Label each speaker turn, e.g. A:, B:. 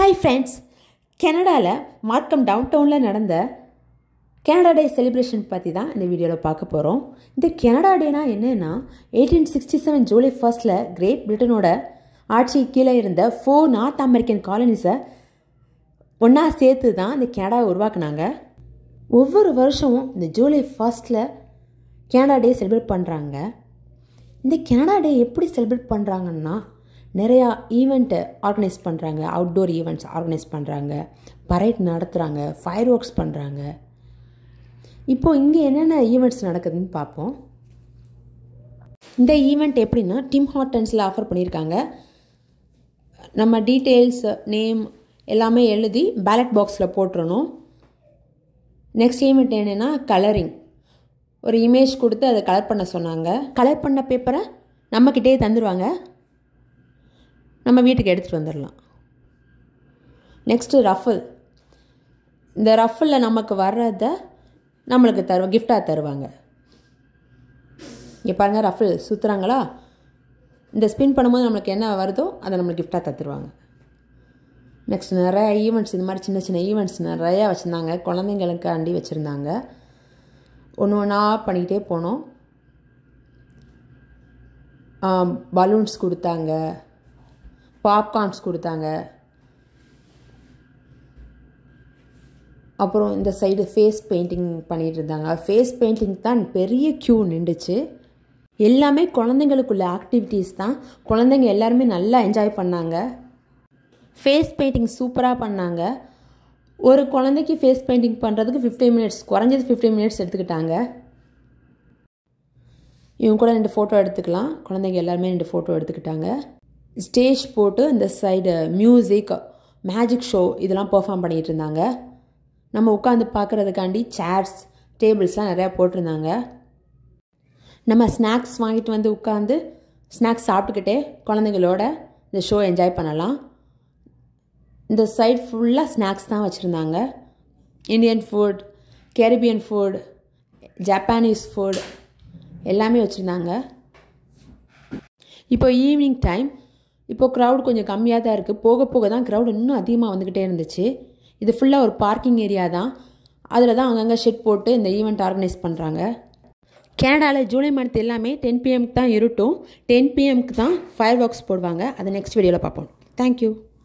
A: hi friends கனடாவில் மார்க்கம் down டவுனில் நடந்த கனடா டே செலிப்ரேஷன் பற்றி தான் இந்த வீடியோவில் பார்க்க போகிறோம் இந்த கனடா டேனா என்னென்னா எயிட்டீன் சிக்ஸ்டி செவன் ஜூலை ஃபர்ஸ்டில் கிரேட் பிரிட்டனோட ஆட்சி கீழே இருந்த ஃபோர் நார்த் அமெரிக்கன் காலனிஸை ஒன்றா சேர்த்து தான் இந்த கனடாவை உருவாக்குனாங்க ஒவ்வொரு வருஷமும் இந்த ஜூலை ஃபர்ஸ்டில் கனடா டே செலிப்ரேட் பண்ணுறாங்க இந்த கனடா டே எப்படி செலிப்ரேட் பண்ணுறாங்கன்னா நிறையா ஈவெண்ட்டு ஆர்கனைஸ் பண்ணுறாங்க அவுட்டோர் ஈவெண்ட்ஸ் ஆர்கனைஸ் பண்ணுறாங்க பரேட் நடத்துகிறாங்க ஃபயர் ஒர்க்ஸ் பண்ணுறாங்க இப்போது இங்கே என்னென்ன ஈவெண்ட்ஸ் நடக்குதுன்னு பார்ப்போம் இந்த ஈவெண்ட் எப்படின்னா டிம் ஹார்டன்ஸில் ஆஃபர் பண்ணியிருக்காங்க நம்ம டீட்டெயில்ஸ் நேம் எல்லாமே எழுதி பேலட் பாக்ஸில் போட்டுறணும் நெக்ஸ்ட் ஈவெண்ட் என்னென்னா கலரிங் ஒரு இமேஜ் கொடுத்து அதை கலர் பண்ண சொன்னாங்க கலர் பண்ண பேப்பரை நம்மக்கிட்டே தந்துடுவாங்க நம்ம வீட்டுக்கு எடுத்துகிட்டு வந்துடலாம் நெக்ஸ்ட்டு ரஃபில் இந்த ரஃபில் நமக்கு வர்றதை நம்மளுக்கு தருவோம் கிஃப்டாக தருவாங்க இங்கே பாருங்கள் ரஃபில் சுற்றுறாங்களா இந்த ஸ்பின் பண்ணும்போது நம்மளுக்கு என்ன வருதோ அதை நம்மளுக்கு கிஃப்டாக தத்துருவாங்க நெக்ஸ்ட் நிறையா ஈவெண்ட்ஸ் இந்த மாதிரி சின்ன சின்ன ஈவெண்ட்ஸ் நிறையா வச்சுருந்தாங்க குழந்தைங்களுக்காண்டி வச்சுருந்தாங்க ஒன்று ஒன்றா பண்ணிக்கிட்டே போனோம் பலூன்ஸ் கொடுத்தாங்க பாப்கார்ன்ஸ் கொடுத்தாங்க அப்புறம் இந்த சைடு ஃபேஸ் பெயிண்டிங் பண்ணிகிட்டு இருந்தாங்க ஃபேஸ் பெயிண்டிங் தான் பெரிய க்யூ நின்றுச்சு எல்லாமே குழந்தைங்களுக்குள்ள ஆக்டிவிட்டீஸ் தான் குழந்தைங்க எல்லாருமே நல்லா என்ஜாய் பண்ணாங்க ஃபேஸ் பெயிண்டிங் சூப்பராக பண்ணாங்க ஒரு குழந்தைக்கு ஃபேஸ் பெயிண்டிங் பண்ணுறதுக்கு ஃபிஃப்டீன் மினிட்ஸ் குறைஞ்சது ஃபிஃப்டீன் மினிட்ஸ் எடுத்துக்கிட்டாங்க இவங்க கூட ரெண்டு ஃபோட்டோ எடுத்துக்கலாம் குழந்தைங்க எல்லாருமே ரெண்டு ஃபோட்டோ எடுத்துக்கிட்டாங்க ஸ்டேஜ் போட்டு இந்த சைடு மியூசிக் மேஜிக் ஷோ இதெல்லாம் பெர்ஃபார்ம் பண்ணிகிட்டு இருந்தாங்க நம்ம உட்காந்து பார்க்குறதுக்காண்டி சேர்ஸ் டேபிள்ஸ்லாம் நிறையா போட்டிருந்தாங்க நம்ம ஸ்நாக்ஸ் வாங்கிட்டு வந்து உட்காந்து ஸ்நாக்ஸ் சாப்பிட்டுக்கிட்டே குழந்தைங்களோட இந்த ஷோ என்ஜாய் பண்ணலாம் இந்த சைட் ஃபுல்லாக ஸ்நாக்ஸ் தான் வச்சுருந்தாங்க Indian food Caribbean food Japanese food எல்லாமே வச்சுருந்தாங்க இப்போ ஈவினிங் டைம் இப்போ க்ரௌட் கொஞ்சம் கம்மியாக தான் இருக்குது போக போக தான் க்ரௌட் இன்னும் அதிகமாக வந்துக்கிட்டே இருந்துச்சு இது ஃபுல்லாக ஒரு பார்க்கிங் ஏரியா தான் அதில் தான் அங்கங்கே ஷெட் போட்டு இந்த ஈவெண்ட் ஆர்கனைஸ் பண்ணுறாங்க கனடாவில் ஜூலை மந்த் எல்லாமே டென் பிஎம்க்கு தான் இருட்டும் டென் பிஎம்க்கு தான் ஃபயர் ஒர்க்ஸ் போடுவாங்க அதை நெக்ஸ்ட் வீடியோவில் பார்ப்போம் தேங்க்யூ